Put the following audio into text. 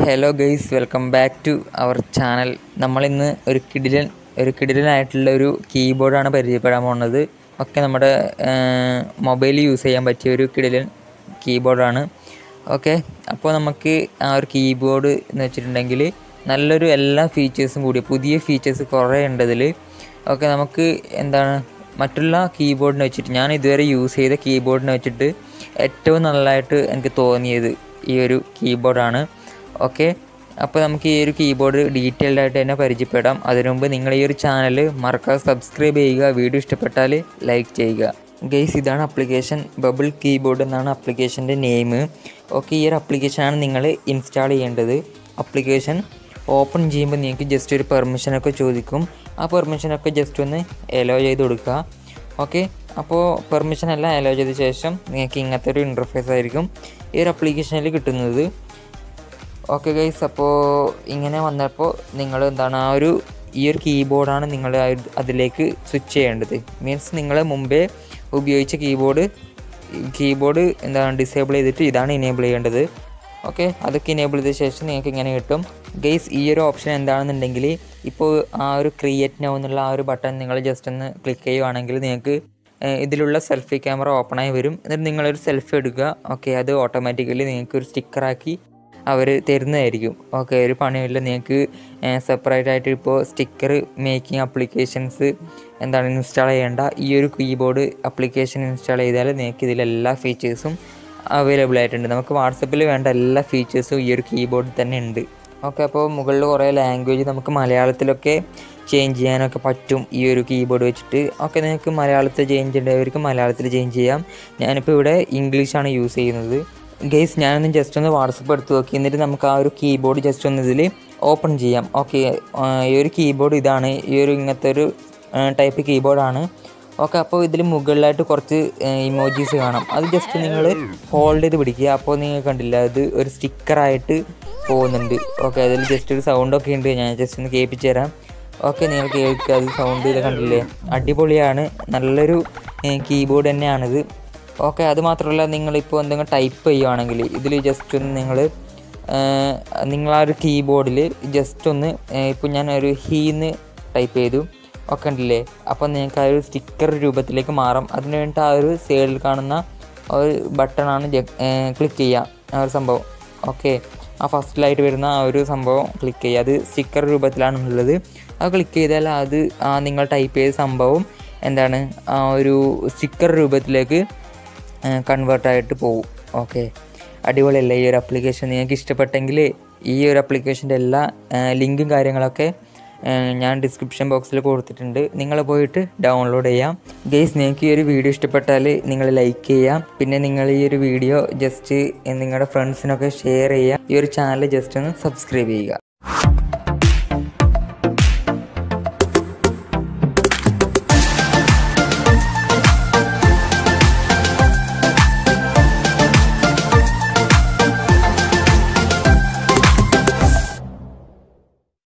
hello guys welcome back to our channel നമ്മളിന്ന് ഒരു കിടിലൻ ഒരു കിടിലനായിട്ടുള്ള ഒരു കീബോർഡാണ് പരിചയപ്പെടാൻ പോകുന്നത് ഒക്കെ നമ്മുടെ മൊബൈലിൽ യൂസ് ചെയ്യാൻ പറ്റിയ ഒരു കിടിലൻ കീബോർഡാണ് ഓക്കെ അപ്പോൾ നമുക്ക് ആ ഒരു കീബോർഡ് എന്ന് വെച്ചിട്ടുണ്ടെങ്കിൽ നല്ലൊരു എല്ലാ ഫീച്ചേഴ്സും കൂടി പുതിയ ഫീച്ചേഴ്സ് കുറേ ഉണ്ട് ഇതിൽ ഓക്കെ നമുക്ക് എന്താണ് മറ്റുള്ള കീബോർഡിനെ വെച്ചിട്ട് ഞാൻ ഇതുവരെ യൂസ് ചെയ്ത കീബോർഡിനെ വെച്ചിട്ട് ഏറ്റവും നല്ലതായിട്ട് എനിക്ക് തോന്നിയത് ഈ ഒരു കീബോർഡാണ് ഓക്കെ അപ്പോൾ നമുക്ക് ഈ ഒരു കീബോർഡ് ഡീറ്റെയിൽഡ് ആയിട്ട് തന്നെ പരിചയപ്പെടാം അതിനു മുമ്പ് നിങ്ങൾ ഈ ഒരു ചാനൽ മറക്കാതെ സബ്സ്ക്രൈബ് ചെയ്യുക വീഡിയോ ഇഷ്ടപ്പെട്ടാൽ ലൈക്ക് ചെയ്യുക ഗെയ്സ് ഇതാണ് ആപ്ലിക്കേഷൻ ബബിൾ കീബോർഡ് എന്നാണ് ആപ്ലിക്കേഷൻ്റെ നെയിം ഓക്കെ ഈ ഒരു ആപ്ലിക്കേഷനാണ് നിങ്ങൾ ഇൻസ്റ്റാൾ ചെയ്യേണ്ടത് ആപ്ലിക്കേഷൻ ഓപ്പൺ ചെയ്യുമ്പോൾ നിങ്ങൾക്ക് ജസ്റ്റ് ഒരു പെർമിഷനൊക്കെ ചോദിക്കും ആ പെർമിഷനൊക്കെ ജസ്റ്റ് ഒന്ന് എലോ ചെയ്ത് കൊടുക്കുക ഓക്കെ അപ്പോൾ പെർമിഷൻ എല്ലാം അലോ ചെയ്ത ശേഷം നിങ്ങൾക്ക് ഇങ്ങനത്തെ ഒരു ഇൻ്റർഫേസ് ആയിരിക്കും ഈ ഒരു ആപ്ലിക്കേഷനിൽ കിട്ടുന്നത് ഓക്കെ ഗൈസ് അപ്പോൾ ഇങ്ങനെ വന്നപ്പോൾ നിങ്ങൾ എന്താണ് ആ ഒരു ഈ ഒരു കീബോർഡാണ് നിങ്ങൾ അതിലേക്ക് സ്വിച്ച് ചെയ്യേണ്ടത് മീൻസ് നിങ്ങൾ മുമ്പേ ഉപയോഗിച്ച കീബോർഡ് കീബോർഡ് എന്താണ് ഡിസേബിൾ ചെയ്തിട്ട് ഇതാണ് ഇനേബിൾ ചെയ്യേണ്ടത് ഓക്കെ അതൊക്കെ ഇനേബിൾ ചെയ്ത ശേഷം നിങ്ങൾക്ക് ഇങ്ങനെ കിട്ടും ഗെയ്സ് ഈ ഒരു ഓപ്ഷൻ എന്താണെന്നുണ്ടെങ്കിൽ ഇപ്പോൾ ആ ഒരു ക്രിയേറ്റ് നൗ എന്നുള്ള ആ ഒരു ബട്ടൺ നിങ്ങൾ ജസ്റ്റ് ഒന്ന് ക്ലിക്ക് ചെയ്യുവാണെങ്കിൽ നിങ്ങൾക്ക് ഇതിലുള്ള സെൽഫി ക്യാമറ ഓപ്പൺ ആയി വരും എന്നിട്ട് നിങ്ങളൊരു സെൽഫി എടുക്കുക ഓക്കെ അത് ഓട്ടോമാറ്റിക്കലി നിങ്ങൾക്ക് ഒരു സ്റ്റിക്കറാക്കി അവർ തരുന്നതായിരിക്കും ഓക്കെ ഒരു പണിയില്ല നിങ്ങൾക്ക് സെപ്പറേറ്റ് ആയിട്ട് ഇപ്പോൾ സ്റ്റിക്കർ മേക്കിംഗ് ആപ്ലിക്കേഷൻസ് എന്താണ് ഇൻസ്റ്റാൾ ചെയ്യേണ്ട ഈ ഒരു കീബോർഡ് ആപ്ലിക്കേഷൻ ഇൻസ്റ്റാൾ ചെയ്താൽ നിങ്ങൾക്ക് ഇതിലെല്ലാ ഫീച്ചേഴ്സും അവൈലബിൾ ആയിട്ടുണ്ട് നമുക്ക് വാട്സപ്പിൽ വേണ്ട എല്ലാ ഫീച്ചേഴ്സും ഈ ഒരു കീബോർഡിൽ തന്നെ ഉണ്ട് ഓക്കെ അപ്പോൾ മുകളിൽ കുറേ ലാംഗ്വേജ് നമുക്ക് മലയാളത്തിലൊക്കെ ചേഞ്ച് ചെയ്യാനൊക്കെ പറ്റും ഈ ഒരു കീബോർഡ് വെച്ചിട്ട് ഒക്കെ നിങ്ങൾക്ക് മലയാളത്തിൽ ചേഞ്ച് ചെയ്യേണ്ടവർക്ക് മലയാളത്തിൽ ചേഞ്ച് ചെയ്യാം ഞാനിപ്പോൾ ഇവിടെ ഇംഗ്ലീഷാണ് യൂസ് ചെയ്യുന്നത് ഗെയ്സ് ഞാനൊന്ന് ജസ്റ്റ് ഒന്ന് വാട്സപ്പ് എടുത്ത് നോക്കി എന്നിട്ട് നമുക്ക് ആ ഒരു കീബോർഡ് ജസ്റ്റ് ഒന്ന് ഇതിൽ ഓപ്പൺ ചെയ്യാം ഓക്കെ ഈ ഒരു കീബോർഡ് ഇതാണ് ഈ ഒരു ഇങ്ങനത്തെ ഒരു ടൈപ്പ് കീബോർഡാണ് ഓക്കെ അപ്പോൾ ഇതിൽ മുകളിലായിട്ട് കുറച്ച് ഇമോജീസ് കാണാം അത് ജസ്റ്റ് നിങ്ങൾ ഹോൾഡ് ചെയ്ത് പിടിക്കുക അപ്പോൾ നിങ്ങൾ കണ്ടില്ല അത് ഒരു സ്റ്റിക്കറായിട്ട് പോകുന്നുണ്ട് ഓക്കെ അതിൽ ജസ്റ്റ് ഒരു സൗണ്ടൊക്കെ ഉണ്ട് ഞാൻ ജസ്റ്റ് ഒന്ന് കേൾപ്പിച്ച് തരാം ഓക്കെ നിങ്ങൾ കേൾക്കുക അത് സൗണ്ട് ഇത് കണ്ടില്ലേ അടിപൊളിയാണ് നല്ലൊരു കീബോർഡ് തന്നെയാണിത് ഓക്കെ അത് മാത്രമല്ല നിങ്ങളിപ്പോൾ എന്തെങ്കിലും ടൈപ്പ് ചെയ്യുവാണെങ്കിൽ ഇതിൽ ജസ്റ്റ് ഒന്ന് നിങ്ങൾ നിങ്ങൾ ആ ഒരു കീബോർഡിൽ ജസ്റ്റ് ഒന്ന് ഇപ്പോൾ ഞാൻ ഒരു ഹീന്ന് ടൈപ്പ് ചെയ്തു ഒക്കെ ഉണ്ടല്ലേ അപ്പോൾ നിങ്ങൾക്ക് ആ ഒരു സ്റ്റിക്കർ രൂപത്തിലേക്ക് മാറും അതിന് വേണ്ടിയിട്ട് ആ ഒരു സൈഡിൽ കാണുന്ന ഒരു ബട്ടണാണ് ക്ലിക്ക് ചെയ്യുക ആ ഒരു സംഭവം ഓക്കെ ആ ഫസ്റ്റിലായിട്ട് വരുന്ന ആ ഒരു സംഭവം ക്ലിക്ക് ചെയ്യുക അത് സ്റ്റിക്കർ രൂപത്തിലാണ് ഉള്ളത് അത് ക്ലിക്ക് ചെയ്താൽ അത് ആ നിങ്ങൾ ടൈപ്പ് ചെയ്ത സംഭവം എന്താണ് ആ ഒരു സ്റ്റിക്കർ രൂപത്തിലേക്ക് കൺവേർട്ടായിട്ട് പോകും ഓക്കെ അടിപൊളിയല്ലേ ഈ ഒരു ആപ്ലിക്കേഷൻ നിങ്ങൾക്ക് ഇഷ്ടപ്പെട്ടെങ്കിൽ ഈ ഒരു ആപ്ലിക്കേഷൻ്റെ എല്ലാ ലിങ്കും കാര്യങ്ങളൊക്കെ ഞാൻ ഡിസ്ക്രിപ്ഷൻ ബോക്സിൽ കൊടുത്തിട്ടുണ്ട് നിങ്ങൾ പോയിട്ട് ഡൗൺലോഡ് ചെയ്യാം ഗെയ്സ് നിങ്ങൾക്ക് ഈ ഒരു വീഡിയോ ഇഷ്ടപ്പെട്ടാൽ നിങ്ങൾ ലൈക്ക് ചെയ്യാം പിന്നെ നിങ്ങൾ ഈ ഒരു വീഡിയോ ജസ്റ്റ് നിങ്ങളുടെ ഫ്രണ്ട്സിനൊക്കെ ഷെയർ ചെയ്യുക ഈ ഒരു ചാനൽ ജസ്റ്റ് ഒന്ന് സബ്സ്ക്രൈബ് ചെയ്യുക